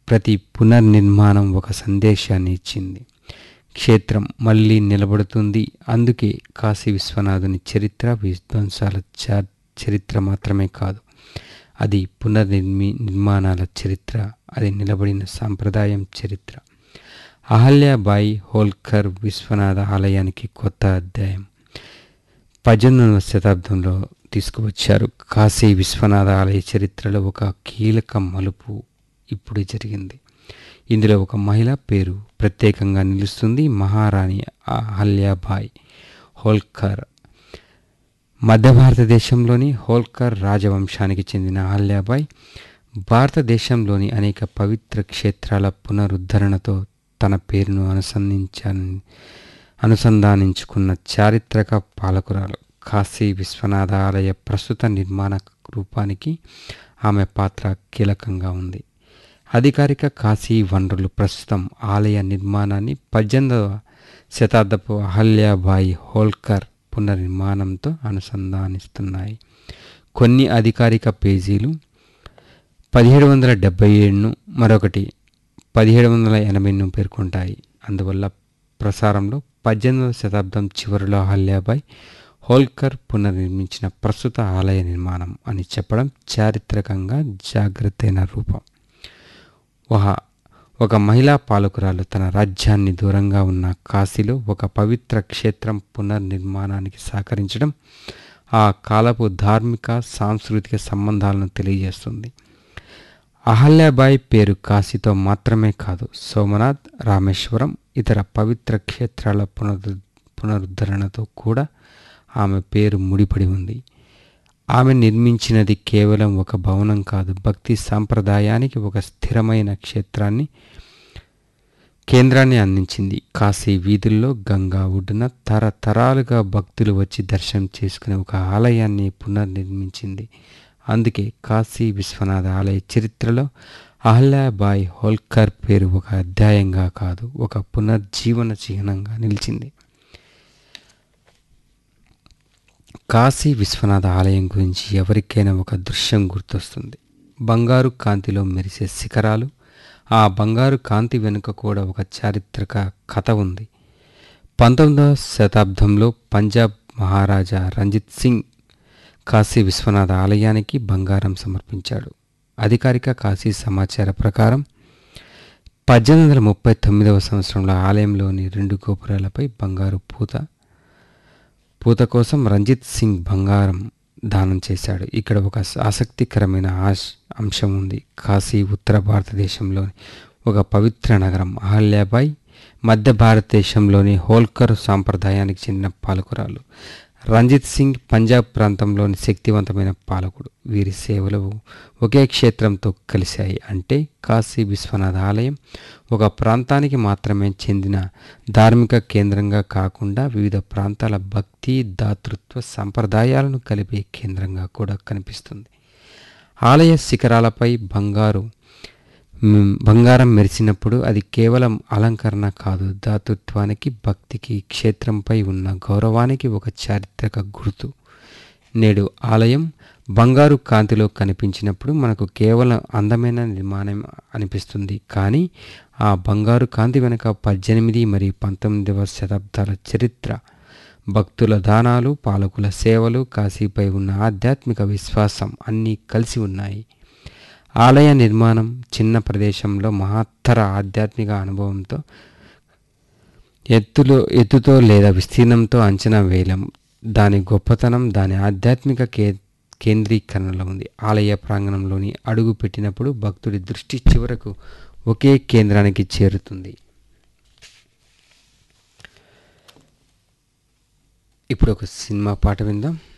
ప్రతి పునర్నిర్మాణం ఒక సందేశాన్ని ఇచ్చింది క్షేత్రం మళ్ళీ నిలబడుతుంది అందుకే కాశీ విశ్వనాథుని చరిత్ర విధ్వంసాల చ- చరిత్ర మాత్రమే కాదు అది పునర్నిర్మి నిర్మాణాల చరిత్ర అది నిలబడిన సాంప్రదాయం చరిత్ర అహల్యాబాయి హోల్కర్ విశ్వనాథ ఆలయానికి కొత్త అధ్యాయం పద్దెనిమిదవ శతాబ్దంలో తీసుకువచ్చారు కాశీ విశ్వనాథ ఆలయ చరిత్రలో ఒక కీలక మలుపు ఇప్పుడు జరిగింది ఇందులో ఒక మహిళ పేరు ప్రత్యేకంగా నిలుస్తుంది మహారాణి అహల్యాబాయి హోల్కర్ మధ్య భారతదేశంలోని హోల్కర్ రాజవంశానికి చెందిన అహల్యాబాయి భారతదేశంలోని అనేక పవిత్ర క్షేత్రాల పునరుద్ధరణతో తన పేరును అనుసంధించాలని అనుసంధానించుకున్న చారిత్రక పాలకురాలు కాశీ విశ్వనాథ ఆలయ ప్రస్తుత నిర్మాణ రూపానికి ఆమె పాత్ర కీలకంగా ఉంది అధికారిక కాశీ వనరులు ప్రస్తుతం ఆలయ నిర్మాణాన్ని పద్దెనిమిదవ శతాబ్దపు అహల్యాబాయి హోల్కర్ పునర్నిర్మాణంతో అనుసంధానిస్తున్నాయి కొన్ని అధికారిక పేజీలు పదిహేడు వందల డెబ్బై ఏడును మరొకటి పదిహేడు వందల ఎనభైను పేర్కొంటాయి అందువల్ల ప్రసారంలో పద్దెనిమిదవ శతాబ్దం చివరిలో అహల్యాబాయి హోల్కర్ పునర్నిర్మించిన ప్రస్తుత ఆలయ నిర్మాణం అని చెప్పడం చారిత్రకంగా జాగ్రత్తైన రూపం ఒక ఒక మహిళా పాలకురాలు తన రాజ్యాన్ని దూరంగా ఉన్న కాశీలో ఒక పవిత్ర క్షేత్రం పునర్నిర్మాణానికి సహకరించడం ఆ కాలపు ధార్మిక సాంస్కృతిక సంబంధాలను తెలియజేస్తుంది అహల్యాబాయి పేరు కాశీతో మాత్రమే కాదు సోమనాథ్ రామేశ్వరం ఇతర పవిత్ర క్షేత్రాల పునరు పునరుద్ధరణతో కూడా ఆమె పేరు ముడిపడి ఉంది ఆమె నిర్మించినది కేవలం ఒక భవనం కాదు భక్తి సాంప్రదాయానికి ఒక స్థిరమైన క్షేత్రాన్ని కేంద్రాన్ని అందించింది కాశీ వీధుల్లో గంగా ఒడ్డున తరతరాలుగా భక్తులు వచ్చి దర్శనం చేసుకునే ఒక ఆలయాన్ని పునర్నిర్మించింది అందుకే కాశీ విశ్వనాథ ఆలయ చరిత్రలో అహల్యాబాయి హోల్కర్ పేరు ఒక అధ్యాయంగా కాదు ఒక పునర్జీవన చిహ్నంగా నిలిచింది కాశీ విశ్వనాథ ఆలయం గురించి ఎవరికైనా ఒక దృశ్యం గుర్తొస్తుంది బంగారు కాంతిలో మెరిసే శిఖరాలు ఆ బంగారు కాంతి వెనుక కూడా ఒక చారిత్రక కథ ఉంది పంతొమ్మిదవ శతాబ్దంలో పంజాబ్ మహారాజా రంజిత్ సింగ్ కాశీ విశ్వనాథ ఆలయానికి బంగారం సమర్పించాడు అధికారిక కాశీ సమాచార ప్రకారం పద్దెనిమిది వందల ముప్పై తొమ్మిదవ సంవత్సరంలో ఆలయంలోని రెండు గోపురాలపై బంగారు పూత పూత కోసం రంజిత్ సింగ్ బంగారం దానం చేశాడు ఇక్కడ ఒక ఆసక్తికరమైన ఆశ్ అంశం ఉంది కాశీ ఉత్తర భారతదేశంలోని ఒక పవిత్ర నగరం అహల్యాబాయి మధ్య భారతదేశంలోని హోల్కర్ సాంప్రదాయానికి చెందిన పాలకురాలు రంజిత్ సింగ్ పంజాబ్ ప్రాంతంలోని శక్తివంతమైన పాలకుడు వీరి సేవలు ఒకే క్షేత్రంతో కలిశాయి అంటే కాశీ విశ్వనాథ ఆలయం ఒక ప్రాంతానికి మాత్రమే చెందిన ధార్మిక కేంద్రంగా కాకుండా వివిధ ప్రాంతాల భక్తి దాతృత్వ సంప్రదాయాలను కలిపే కేంద్రంగా కూడా కనిపిస్తుంది ఆలయ శిఖరాలపై బంగారు మ్, బంగారం మెరిసినప్పుడు అది కేవలం అలంకరణ కాదు దాతృత్వానికి భక్తికి క్షేత్రంపై ఉన్న గౌరవానికి ఒక చారిత్రక గుర్తు నేడు ఆలయం బంగారు కాంతిలో కనిపించినప్పుడు మనకు కేవలం అందమైన నిర్మాణం అనిపిస్తుంది కానీ ఆ బంగారు కాంతి వెనుక పద్దెనిమిది మరియు పంతొమ్మిదవ శతాబ్దాల చరిత్ర భక్తుల దానాలు పాలకుల సేవలు కాశీపై ఉన్న ఆధ్యాత్మిక విశ్వాసం అన్నీ కలిసి ఉన్నాయి ఆలయ నిర్మాణం చిన్న ప్రదేశంలో మహత్తర ఆధ్యాత్మిక అనుభవంతో ఎత్తులో ఎత్తుతో లేదా విస్తీర్ణంతో అంచనా వేయలేం దాని గొప్పతనం దాని ఆధ్యాత్మిక కే కేంద్రీకరణలో ఉంది ఆలయ ప్రాంగణంలోని అడుగు పెట్టినప్పుడు భక్తుడి దృష్టి చివరకు ఒకే కేంద్రానికి చేరుతుంది ఇప్పుడు ఒక సినిమా పాట విందాం